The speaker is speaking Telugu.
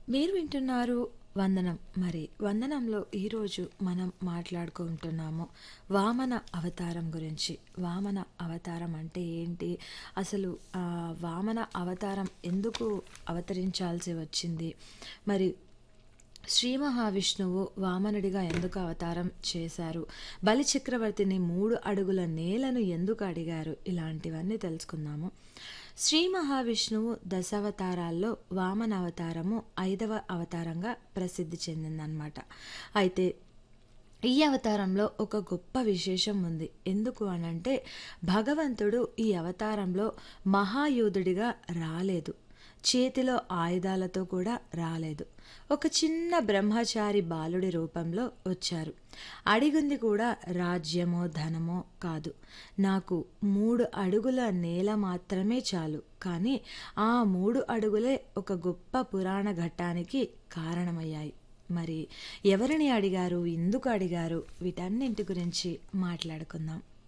మీరు వింటున్నారు వందనం మరి వందనంలో ఈరోజు మనం మాట్లాడుకుంటున్నాము వామన అవతారం గురించి వామన అవతారం అంటే ఏంటి అసలు ఆ, వామన అవతారం ఎందుకు అవతరించాల్సి వచ్చింది మరి శ్రీ మహావిష్ణువు వామనుడిగా ఎందుకు అవతారం చేశారు బలి చక్రవర్తిని మూడు అడుగుల నేలను ఎందుకు అడిగారు ఇలాంటివన్నీ తెలుసుకుందాము శ్రీ మహావిష్ణువు దశావతారాల్లో వామన అవతారము ఐదవ అవతారంగా ప్రసిద్ధి చెందిందనమాట అయితే ఈ అవతారంలో ఒక గొప్ప విశేషం ఉంది ఎందుకు అనంటే భగవంతుడు ఈ అవతారంలో మహాయోధుడిగా రాలేదు చేతిలో ఆయుధాలతో కూడా రాలేదు ఒక చిన్న బ్రహ్మచారి బాలుడి రూపంలో వచ్చారు అడిగింది కూడా రాజ్యమో ధనమో కాదు నాకు మూడు అడుగుల నేల మాత్రమే చాలు కానీ ఆ మూడు అడుగులే ఒక గొప్ప పురాణ ఘట్టానికి కారణమయ్యాయి మరి ఎవరిని అడిగారు ఎందుకు అడిగారు వీటన్నింటి గురించి మాట్లాడుకుందాం